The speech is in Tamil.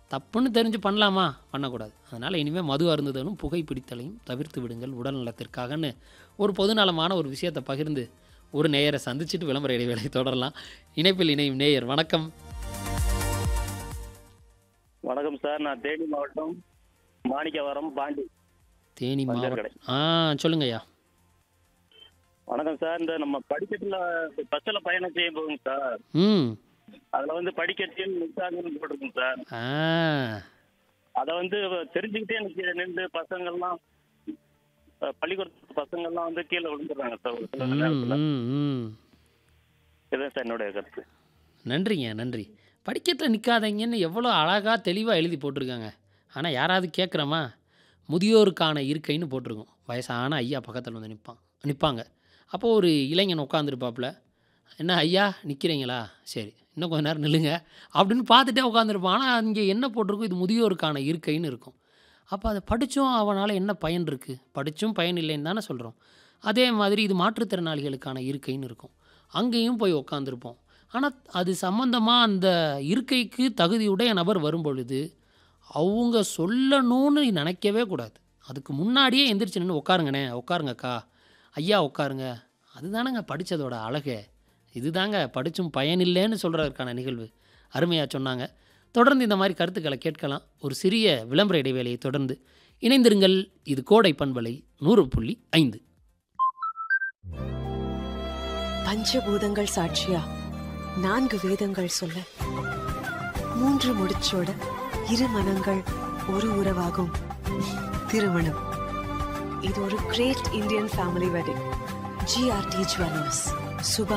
தப்புன்னு தெரிஞ்சு பண்ணலாமா பண்ணக்கூடாது அதனால் இனிமேல் மது அருந்துதலும் புகை பிடித்தலையும் தவிர்த்து விடுங்கள் உடல் நலத்திற்காகன்னு ஒரு பொதுநலமான ஒரு விஷயத்தை பகிர்ந்து ஒரு நேயரை சந்திச்சுட்டு விளம்பர இடைவேளை தொடரலாம் இணைப்பில் இணையும் நேயர் வணக்கம் வணக்கம் சார் நான் தேனி மாவட்டம் மாணிக்கவரம் பாண்டி தேனி பஞ்சர் மாவட்டம் ஆ சொல்லுங்க ஐயா வணக்கம் சார் இந்த நம்ம படிக்கட்டுல பஸ்ஸில் பயணம் செய்யும் போதுங்க சார் ம் அதுல வந்து படிக்கட்டில் நிற்காதுன்னு போட்டிருக்குங்க சார் ஆ அதை வந்து தெரிஞ்சுக்கிட்டே எனக்கு நின்று பசங்கள்லாம் அஹ், பள்ளிக்கூடத்து பசங்கள்லாம் வந்து கீழே விழுந்துடுறாங்க சார் ஒரு சில ம் நேரத்துல ம் ம் இதுதான் சார் என்னுடைய கருத்து நன்றிங்க நன்றி படிக்கட்டில் நிற்காதீங்கன்னு எவ்வளோ அழகாக தெளிவாக எழுதி போட்டிருக்காங்க ஆனால் யாராவது கேட்குறோமா முதியோருக்கான இருக்கைன்னு போட்டிருக்கோம் வயசான ஐயா பக்கத்தில் வந்து நிற்பான் நிற்பாங்க அப்போது ஒரு இளைஞன் உட்காந்துருப்பாப்புல என்ன ஐயா நிற்கிறீங்களா சரி இன்னும் கொஞ்ச நேரம் நில்லுங்க அப்படின்னு பார்த்துட்டே உட்காந்துருப்பான் ஆனால் இங்கே என்ன போட்டிருக்கும் இது முதியோருக்கான இருக்கைன்னு இருக்கும் அப்போ அதை படித்தும் அவனால் என்ன பயன் இருக்குது படித்தும் பயன் இல்லைன்னு தானே சொல்கிறோம் அதே மாதிரி இது மாற்றுத்திறனாளிகளுக்கான இருக்கைன்னு இருக்கும் அங்கேயும் போய் உட்காந்துருப்போம் ஆனால் அது சம்மந்தமாக அந்த இருக்கைக்கு தகுதியுடைய நபர் வரும் பொழுது அவங்க சொல்லணும்னு நினைக்கவே கூடாது அதுக்கு முன்னாடியே எந்திரிச்சு நின்று உட்காருங்கண்ணே உட்காருங்கக்கா ஐயா உட்காருங்க அதுதானங்க படித்ததோட அழகே இதுதாங்க படித்தும் பயனில்லைன்னு சொல்கிறதுக்கான நிகழ்வு அருமையாக சொன்னாங்க தொடர்ந்து இந்த மாதிரி கருத்துக்களை கேட்கலாம் ஒரு சிறிய விளம்பர இடைவேளையை தொடர்ந்து இணைந்திருங்கள் இது கோடை பண்பலை நூறு புள்ளி ஐந்து பஞ்சபூதங்கள் சாட்சியா நான்கு வேதங்கள் சொல்ல மூன்று முடிச்சோட இரு மனங்கள் ஒரு உறவாகும் திருமணம் இது ஒரு great Indian family wedding GRT jewellers சுப